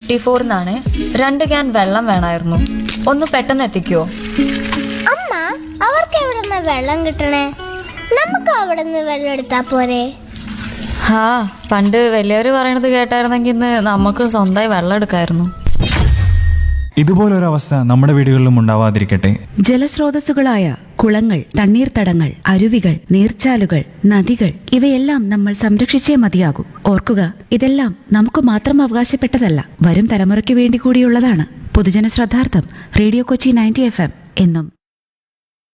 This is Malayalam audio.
ഫിഫ്റ്റി ഫോറിനാണ് രണ്ട് ക്യാൻ വെള്ളം വേണമായിരുന്നു ഒന്ന് പെട്ടെന്ന് എത്തിക്കുവോ അമ്മ അവർക്ക് എവിടെ നിന്ന് വെള്ളം കിട്ടണേ നമുക്ക് അവിടെ നിന്ന് വെള്ളം എടുത്താ പോരെ ഹാ പണ്ട് വലിയവര് പറയണത് കേട്ടായിരുന്നെങ്കിൽ ഇന്ന് നമുക്ക് സ്വന്തമായി വെള്ളം എടുക്കായിരുന്നു ഇതുപോലൊരവസ്ഥ നമ്മുടെ വീടുകളിലും ഉണ്ടാവാതിരിക്കട്ടെ ജലസ്രോതസ്സുകളായ കുളങ്ങൾ തണ്ണീർത്തടങ്ങൾ അരുവികൾ നീർച്ചാലുകൾ നദികൾ ഇവയെല്ലാം നമ്മൾ സംരക്ഷിച്ചേ മതിയാകൂ ഓർക്കുക ഇതെല്ലാം നമുക്ക് മാത്രം അവകാശപ്പെട്ടതല്ല വരും തലമുറയ്ക്ക് വേണ്ടി കൂടിയുള്ളതാണ് പൊതുജന ശ്രദ്ധാർത്ഥം radio Kochi ninety F M എന്നും